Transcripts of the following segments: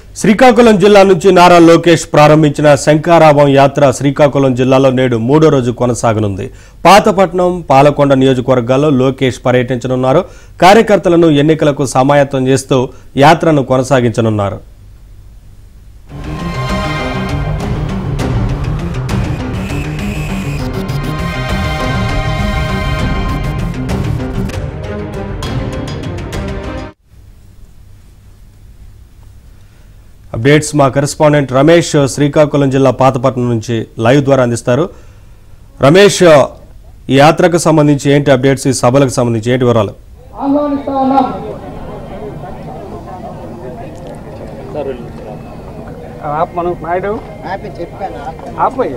శ్రీకాకుళం జిల్లా నుంచి నారా లోకేష్ ప్రారంభించిన శంకారావం యాత్ర శ్రీకాకుళం జిల్లాలో నేడు మూడో రోజు కొనసాగనుంది పాతపట్నం పాలకొండ నియోజకవర్గాల్లో లోకేష్ పర్యటించనున్నారు కార్యకర్తలను ఎన్నికలకు సమాయత్తం చేస్తూ యాత్రను కొనసాగించనున్నారు అప్డేట్స్ మా కరెస్పాండెంట్ రమేష్ శ్రీకాకుళం జిల్లా పాతపట్నం నుంచి లైవ్ ద్వారా అందిస్తారు రమేష్ ఈ యాత్రకు సంబంధించి ఏంటి అప్డేట్స్ ఈ సభలకు సంబంధించి ఏంటి వివరాలు ఆహ్వానిస్తా ఉన్నాం ఆప్ మనం నాయుడు ఆపోయి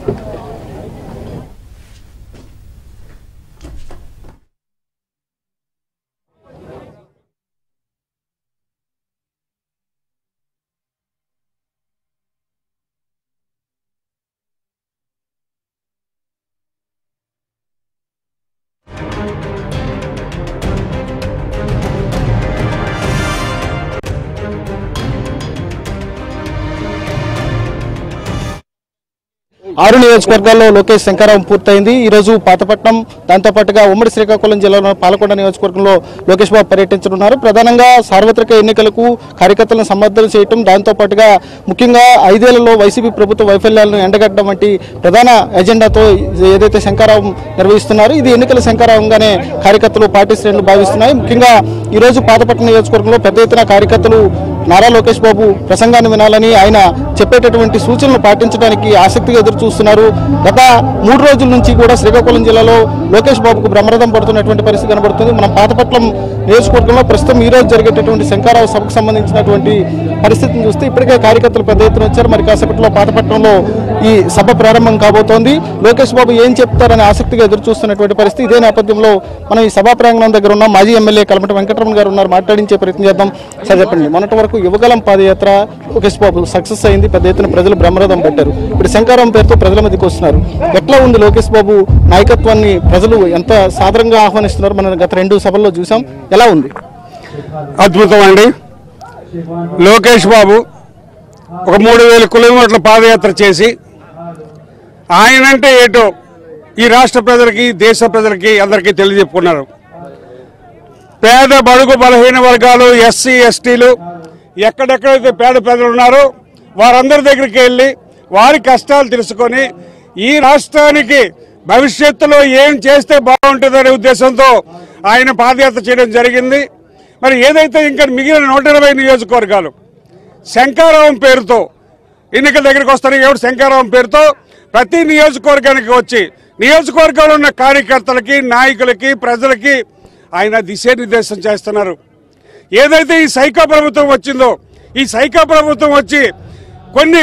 ఆరు నియోజకవర్గాల్లో లోకేష్ శంకరావం పూర్తయింది ఈ రోజు పాతపట్నం దాంతో పాటుగా ఉమ్మడి శ్రీకాకుళం జిల్లాలో పాలకొండ నియోజకవర్గంలో లోకేష్ బాబు పర్యటించనున్నారు ప్రధానంగా సార్వత్రిక ఎన్నికలకు కార్యకర్తలను సమర్థన చేయటం దాంతో పాటుగా ముఖ్యంగా ఐదేళ్లలో వైసీపీ ప్రభుత్వ వైఫల్యాలను ఎండగట్టడం వంటి ప్రధాన ఎజెండాతో ఏదైతే శంకరావం నిర్వహిస్తున్నారో ఇది ఎన్నికల శంకరావంగానే కార్యకర్తలు పార్టీ శ్రేణులు భావిస్తున్నాయి ముఖ్యంగా ఈ రోజు పాతపట్నం నియోజకవర్గంలో పెద్ద ఎత్తున కార్యకర్తలు నారా లోకేష్ బాబు ప్రసంగాన్ని వినాలని ఆయన చెప్పేటటువంటి సూచనలు పాటించడానికి ఆసక్తిగా ఎదురు చూస్తున్నారు గత మూడు రోజుల నుంచి కూడా శ్రీకాకుళం జిల్లాలో లోకేష్ బాబుకు బ్రహ్మరథం పడుతున్నటువంటి పరిస్థితి కనబడుతుంది మనం పాతపట్నం నియోజకవర్గంలో ప్రస్తుతం ఈ రోజు జరిగేటటువంటి శంకారావు సభకు సంబంధించినటువంటి పరిస్థితిని చూస్తే ఇప్పటికే కార్యకర్తలు పెద్ద ఎత్తున వచ్చారు మరి కాసేపట్లో పాతపట్నంలో ఈ సభ ప్రారంభం కాబోతోంది లోకేష్ బాబు ఏం చెప్తారని ఆసక్తిగా ఎదురు చూస్తున్నటువంటి పరిస్థితి ఇదే నేపథ్యంలో మనం ఈ సభా ప్రాంగణం దగ్గర ఉన్న మాజీ ఎమ్మెల్యే కలమటి వెంకటరమణ గారు ఉన్నారు మాట్లాడించే ప్రయత్నం చేద్దాం సార్ చెప్పండి మొన్నటి వరకు యువగలం పాదయాత్ర లోకేష్ బాబు సక్సెస్ అయింది పెద్ద ఎత్తున ప్రజలు బ్రహ్మరథం పెట్టారు ఇప్పుడు శంకారం పేరుతో ప్రజల మధ్యకి వస్తున్నారు ఎట్లా ఉంది లోకేష్ బాబు నాయకత్వాన్ని ప్రజలు ఎంత సాదరంగా ఆహ్వానిస్తున్నారు మనం గత రెండు సభల్లో చూసాం ఎలా ఉంది అద్భుతం అండి లోకేష్ బాబు ఒక మూడు వేల కిలోమీటర్ల పాదయాత్ర చేసి ఆయనంటే ఏటో ఈ రాష్ట్ర ప్రజలకి దేశ ప్రజలకి అందరికీ తెలియజెప్పుకున్నారు పేద బడుగు బలహీన వర్గాలు ఎస్సీ ఎస్టీలు ఎక్కడెక్కడైతే పేద ప్రజలు ఉన్నారో వారందరి దగ్గరికి వెళ్ళి వారి కష్టాలు తెలుసుకొని ఈ రాష్ట్రానికి భవిష్యత్తులో ఏం చేస్తే బాగుంటుందనే ఉద్దేశంతో ఆయన పాదయాత్ర చేయడం జరిగింది మరి ఏదైతే ఇంకా మిగిలిన నూట ఇరవై నియోజకవర్గాలు శంకారావం పేరుతో ఎన్నికల దగ్గరికి వస్తారు ఎవరు శంకారావం పేరుతో ప్రతి నియోజకవర్గానికి వచ్చి నియోజకవర్గంలో ఉన్న కార్యకర్తలకి నాయకులకి ప్రజలకి ఆయన దిశానిర్దేశం చేస్తున్నారు ఏదైతే ఈ సైకో ప్రభుత్వం వచ్చిందో ఈ సైకో ప్రభుత్వం వచ్చి కొన్ని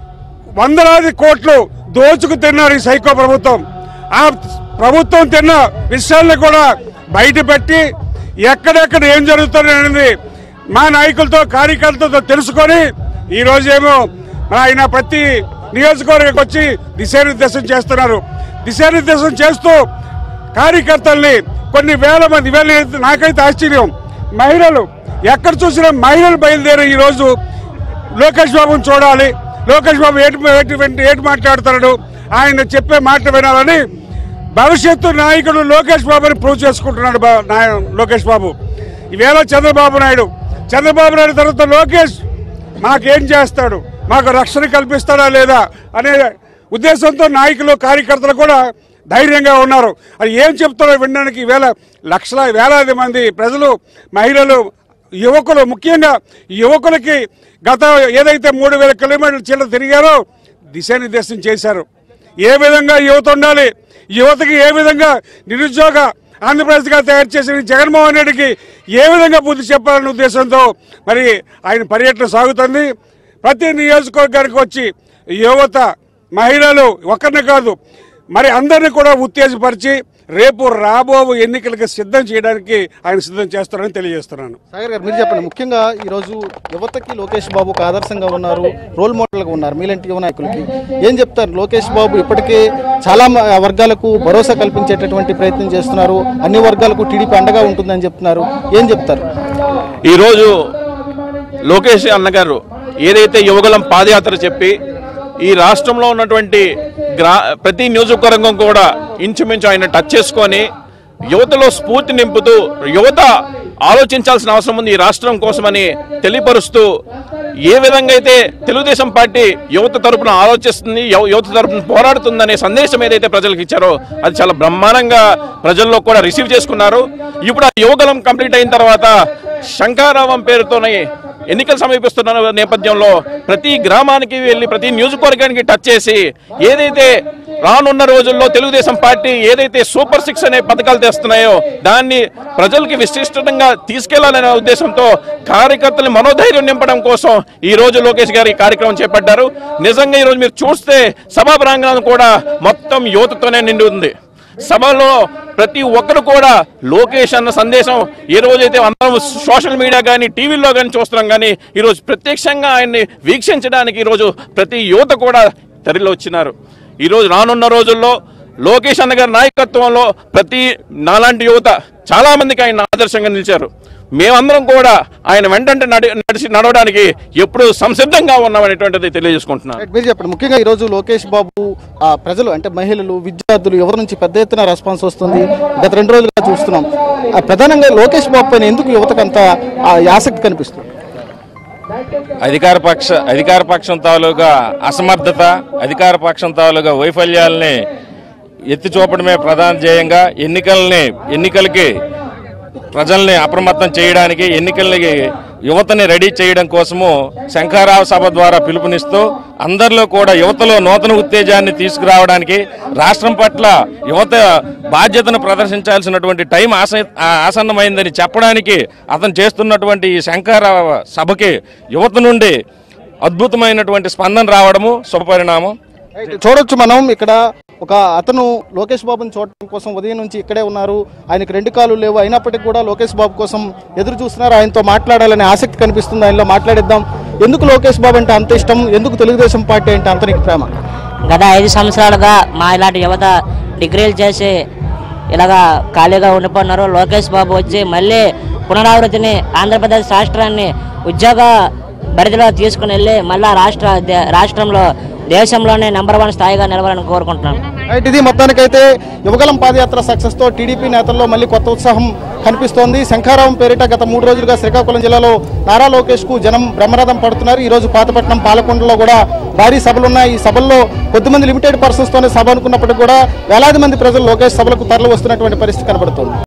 వందలాది కోట్లు దోచుకు తిన్నారు ఈ సైకో ప్రభుత్వం ఆ ప్రభుత్వం తిన్న విషయాలను కూడా బయట పెట్టి ఎక్కడెక్కడ ఏం జరుగుతుంది అనేది మా నాయకులతో కార్యకర్తలతో తెలుసుకొని ఈ రోజేమో ఆయన ప్రతి నియోజకవర్గానికి వచ్చి దిశానిర్దేశం చేస్తున్నారు దిశానిర్దేశం చేస్తూ కార్యకర్తల్ని కొన్ని వేల మంది వేల నాకైతే ఆశ్చర్యం మహిళలు ఎక్కడ చూసినా మహిళలు బయలుదేరి ఈరోజు లోకేష్ బాబుని చూడాలి లోకేష్ బాబు ఏటి ఏటి ఏటి మాట్లాడుతున్నాడు ఆయన చెప్పే మాట వినాలని భవిష్యత్తు నాయకుడు లోకేష్ బాబుని ప్రూవ్ చేసుకుంటున్నాడు బా- నాయ- లోకేష్ బాబు ఈవేళ చంద్రబాబు నాయుడు చంద్రబాబు నాయుడు తర్వాత లోకేష్ మాకేం చేస్తాడు మాకు రక్షణ కల్పిస్తాడా లేదా అనే ఉద్దేశంతో నాయకులు కార్యకర్తలు కూడా ధైర్యంగా ఉన్నారు అది ఏం చెప్తారో వినడానికి ఈవేళ లక్షల వేలాది మంది ప్రజలు మహిళలు యువకులు ముఖ్యంగా యువకులకి గత ఏదైతే మూడు వేల కిలోమీటర్ల చీల తిరిగారో దిశానిర్దేశం చేశారు ఏ విధంగా యువత ఉండాలి యువతకి ఏ విధంగా నిరుద్యోగ ఆంధ్రప్రదేశ్గా తయారు చేసిన ఈ జగన్మోహన్ రెడ్డికి ఏ విధంగా బుద్ధి చెప్పాలనే ఉద్దేశంతో మరి ఆయన పర్యటన సాగుతుంది ప్రతి నియోజకవర్గానికి వచ్చి యువత మహిళలు ఒకరిని కాదు మరి అందరినీ కూడా ఉత్తేజపరిచి రేపు రాబో ఎన్నికలకు సిద్ధం చేయడానికి ఆయన సిద్ధం చేస్తారని తెలియజేస్తున్నాను సాగర్ గారు మీరు చెప్పండి ముఖ్యంగా ఈ రోజు యువతకి లోకేష్ బాబుకు ఆదర్శంగా ఉన్నారు రోల్ మోడల్ గా ఉన్నారు మీలాంటి యువ నాయకులకి ఏం చెప్తారు లోకేష్ బాబు ఇప్పటికే చాలా మ- వర్గాలకు భరోసా కల్పించేటటువంటి ప్రయత్నం చేస్తున్నారు అన్ని వర్గాలకు టీడీపీ అండగా ఉంటుందని చెప్తున్నారు ఏం చెప్తారు ఈరోజు లోకేష్ అన్నగారు ఏదైతే యువగలం పాదయాత్ర చెప్పి ఈ రాష్ట్రంలో ఉన్నటువంటి గ్రా ప్రతి నియోజకవర్గం కూడా ఇంచుమించు ఆయన టచ్ చేసుకొని యువతలో స్ఫూర్తి నింపుతూ యువత ఆలోచించాల్సిన అవసరం ఉంది ఈ రాష్ట్రం కోసమని తెలియపరుస్తూ ఏ విధంగా అయితే తెలుగుదేశం పార్టీ యువత తరపున ఆలోచిస్తుంది యు- యువత తరపున పోరాడుతుందనే సందేశం ఏదైతే ప్రజలకు ఇచ్చారో అది చాలా బ్రహ్మాండంగా ప్రజల్లో కూడా రిసీవ్ చేసుకున్నారు ఇప్పుడు ఆ యువగలం కంప్లీట్ అయిన తర్వాత శంకారావం పేరుతోనే ఎన్నికలు సమీపిస్తున్న నేపథ్యంలో ప్రతి గ్రామానికి వెళ్ళి ప్రతి నియోజకవర్గానికి టచ్ చేసి ఏదైతే రానున్న రోజుల్లో తెలుగుదేశం పార్టీ ఏదైతే సూపర్ సిక్స్ అనే పథకాలు తెస్తున్నాయో దాన్ని ప్రజలకి విశిష్టంగా తీసుకెళ్లాలనే ఉద్దేశంతో కార్యకర్తలు మనోధైర్యం నింపడం కోసం ఈ రోజు లోకేష్ గారు ఈ కార్యక్రమం చేపట్టారు నిజంగా ఈ రోజు మీరు చూస్తే సభా ప్రాంగణం కూడా మొత్తం యువతతోనే నిండి ఉంది సభలో ప్రతి ఒక్కరు కూడా లోకేష్ అన్న సందేశం ఏ రోజైతే అందరం సోషల్ మీడియా కానీ టీవీల్లో కానీ చూస్తున్నాం కానీ ఈరోజు ప్రత్యక్షంగా ఆయన్ని వీక్షించడానికి ఈరోజు ప్రతి యువత కూడా తరలి వచ్చినారు ఈరోజు రానున్న రోజుల్లో లోకేష్ అన్న గారి నాయకత్వంలో ప్రతి నాలాంటి యువత చాలా మందికి ఆయన ఆదర్శంగా నిలిచారు మేమందరం కూడా ఆయన వెంటంటే నడి నడిచి నడవడానికి ఎప్పుడు సంసిద్ధంగా ఉన్నామనేటువంటిది తెలియజేసుకుంటున్నాను రైట్, మీరు చెప్పండి ముఖ్యంగా ఈ రోజు లోకేష్ బాబు ఆ, ప్రజలు అంటే మహిళలు విద్యార్థులు ఎవరి నుంచి పెద్ద ఎత్తున రెస్పాన్స్ వస్తుంది గత రెండు రోజులుగా చూస్తున్నాం ఆ, ప్రధానంగా లోకేష్ బాబు పైన ఎందుకు యువతకు అంత ఆ, ఆసక్తి కనిపిస్తుంది అధికార పక్ష అధికార పక్షం తాలూకా అసమర్థత అధికార పక్షం తాలూకా వైఫల్యాలని ఎత్తి చూపడమే ప్రధాన ధ్యేయంగా ఎన్నికల్ని ఎన్నికలకి ప్రజల్ని అప్రమత్తం చేయడానికి ఎన్నికలకి యువతని రెడీ చేయడం కోసము శంఖారావు సభ ద్వారా పిలుపునిస్తూ అందరిలో కూడా యువతలో నూతన ఉత్తేజాన్ని తీసుకురావడానికి రాష్ట్రం పట్ల యువత బాధ్యతను ప్రదర్శించాల్సినటువంటి టైం ఆస ఆ- ఆసన్నమైందని చెప్పడానికి అతను చేస్తున్నటువంటి ఈ శంఖారావ సభకి యువత నుండి అద్భుతమైనటువంటి స్పందన రావడము శుభపరిణామం రైట్, చూడొచ్చు మనం ఇక్కడ ఒక అతను లోకేష్ బాబుని చూడటం కోసం ఉదయం నుంచి ఇక్కడే ఉన్నారు ఆయనకి రెండు కాలు లేవు అయినప్పటికీ కూడా లోకేష్ బాబు కోసం ఎదురు చూస్తున్నారు ఆయనతో మాట్లాడాలనే ఆసక్తి కనిపిస్తుంది ఆయనలో మాట్లాడిద్దాం ఎందుకు లోకేష్ బాబు అంటే అంత ఇష్టం ఎందుకు తెలుగుదేశం పార్టీ అంటే అంత నీకు ప్రేమ గత ఐదు సంవత్సరాలుగా మా ఇలాంటి యువత డిగ్రీలు చేసి ఇలాగా ఖాళీగా ఉండిపోతున్నారు లోకేష్ బాబు వచ్చి మళ్ళీ పునరావృతిని ఆంధ్రప్రదేశ్ రాష్ట్రాన్ని ఉద్యోగ పరిధిలో తీసుకుని వెళ్ళి మళ్ళా రాష్ట్ర దే- రాష్ట్రంలో దేశంలోనే నెంబర్ వన్ స్థాయిగా నిలవాలని కోరుకుంటున్నాను రైట్ ఇది మొత్తానికైతే యువగలం పాదయాత్ర సక్సెస్ తో టీడీపీ నేతల్లో మళ్ళీ కొత్త ఉత్సాహం కనిపిస్తోంది శంఖారావం పేరిట గత మూడు రోజులుగా శ్రీకాకుళం జిల్లాలో నారా లోకేష్ కు జనం బ్రహ్మరథం పడుతున్నారు ఈ రోజు పాతపట్నం పాలకొండలో కూడా భారీ సభలు ఉన్నాయి ఈ సభల్లో కొద్దిమంది లిమిటెడ్ పర్సన్స్ తోనే సభ అనుకున్నప్పటికీ కూడా వేలాది మంది ప్రజలు లోకేష్ సభలకు తరలి వస్తున్నటువంటి పరిస్థితి కనబడుతోంది